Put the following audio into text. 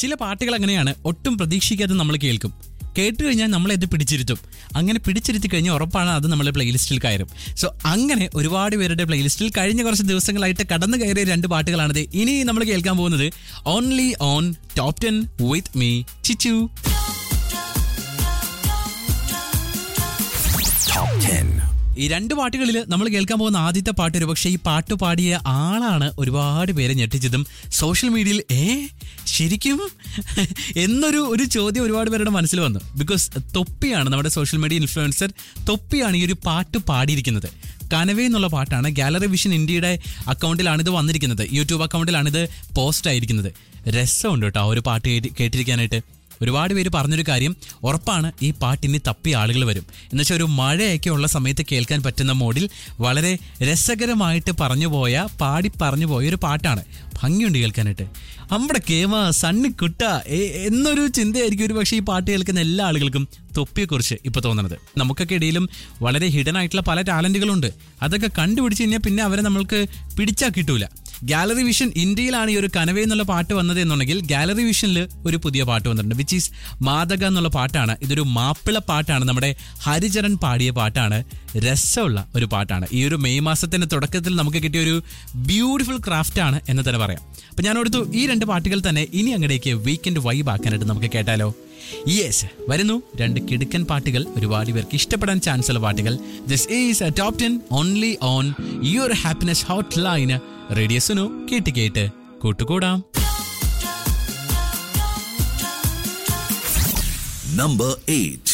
ചില പാട്ടുകൾ അങ്ങനെയാണ് ഒട്ടും പ്രതീക്ഷിക്കാതെ നമ്മൾ കേൾക്കും കേട്ട് കഴിഞ്ഞാൽ നമ്മളത് പിടിച്ചിരുത്തും അങ്ങനെ പിടിച്ചിരുത്തി കഴിഞ്ഞാൽ ഉറപ്പാണ് അത് നമ്മുടെ പ്ലേലിസ്റ്റിൽ കയറും സോ അങ്ങനെ ഒരുപാട് പേരുടെ പ്ലേലിസ്റ്റിൽ കഴിഞ്ഞ കുറച്ച് ദിവസങ്ങളായിട്ട് കടന്നു കയറിയ രണ്ട് പാട്ടുകളാണിത് ഇനി നമ്മൾ കേൾക്കാൻ പോകുന്നത് only on top ten with me Chichu Top 10. ഈ രണ്ട് പാട്ടുകളിൽ നമ്മൾ കേൾക്കാൻ പോകുന്ന ആദ്യത്തെ പാട്ട് ഒരു പക്ഷേ ഈ പാട്ട് പാടിയ ആളാണ് ഒരുപാട് പേരെ ഞെട്ടിച്ചതും സോഷ്യൽ മീഡിയയിൽ ഏ ശരിക്കും എന്നൊരു ഒരു ചോദ്യം ഒരുപാട് പേരുടെ മനസ്സിൽ വന്നു ബിക്കോസ് തൊപ്പിയാണ് നമ്മുടെ സോഷ്യൽ മീഡിയ ഇൻഫ്ലുവൻസർ തൊപ്പിയാണ് ഈ ഒരു പാട്ട് പാടിയിരിക്കുന്നത് കനവേ എന്നുള്ള പാട്ടാണ് ഗാലറി വിഷൻ ഇന്ത്യയുടെ അക്കൗണ്ടിലാണ് ഇത് വന്നിരിക്കുന്നത് യൂട്യൂബ് അക്കൗണ്ടിലാണ് ഇത് പോസ്റ്റ് ആയിരിക്കുന്നത് രസമുണ്ട് കേട്ടോ ആ ഒരു പാട്ട് കേട്ടി- കേട്ടിരിക്കാനായിട്ട് ഒരുപാട് പേര് പറഞ്ഞൊരു കാര്യം ഉറപ്പാണ് ഈ പാട്ടിന് തപ്പിയ ആളുകൾ വരും എന്നുവെച്ചാൽ ഒരു മഴയൊക്കെ ഉള്ള സമയത്ത് കേൾക്കാൻ പറ്റുന്ന മോഡിൽ വളരെ രസകരമായിട്ട് പറഞ്ഞു പോയ പാടി പറഞ്ഞു പോയ ഒരു പാട്ടാണ് ഭംഗിയുണ്ട് കേൾക്കാനായിട്ട് നമ്മുടെ കേമ സണ്ണി കുട്ട എ- എന്നൊരു ചിന്തയായിരിക്കും ഒരു പക്ഷേ ഈ പാട്ട് കേൾക്കുന്ന എല്ലാ ആളുകൾക്കും തൊപ്പിയെക്കുറിച്ച് ഇപ്പോൾ തോന്നുന്നത് നമുക്കൊക്കെ ഇടയിലും വളരെ ഹിഡൻ ആയിട്ടുള്ള പല ടാലന്റുകളുണ്ട് അതൊക്കെ കണ്ടുപിടിച്ച് കഴിഞ്ഞാൽ പിന്നെ അവരെ നമ്മൾക്ക് പിടിച്ചാൽ കിട്ടൂല ഗാലറി വിഷൻ ഇന്ത്യയിലാണ് ഈ ഒരു കനവേ എന്നുള്ള പാട്ട് വന്നത് എന്നുണ്ടെങ്കിൽ ഗാലറി വിഷനിൽ ഒരു പുതിയ പാട്ട് വന്നിട്ടുണ്ട് വിച്ച് ഈസ് മാതക എന്നുള്ള പാട്ടാണ് ഇതൊരു മാപ്പിള പാട്ടാണ് നമ്മുടെ ഹരിചരൺ പാടിയ പാട്ടാണ് രസമുള്ള ഒരു പാട്ടാണ് ഈ ഒരു മെയ് മാസത്തിന്റെ തുടക്കത്തിൽ നമുക്ക് കിട്ടിയ ഒരു ബ്യൂട്ടിഫുൾ ക്രാഫ്റ്റ് ആണ് എന്ന് തന്നെ പറയാം അപ്പൊ ഞാൻ ഓർത്തു ഈ രണ്ട് പാട്ടുകൾ തന്നെ ഇനി അങ്ങടേക്ക് വീക്കെൻഡ് വൈബ് ആക്കാനായിട്ട് നമുക്ക് കേട്ടാലോ യെസ് വരുന്നു രണ്ട് കിടുക്കൻ പാട്ടുകൾ ഒരുപാട് പേർക്ക് ഇഷ്ടപ്പെടാൻ ചാൻസ് ഉള്ള പാട്ടുകൾ this is top ten only on your happiness hot line റേഡിയസുനു കേട്ട് കേട്ട് കൂട്ടുകൂടാം Number 8.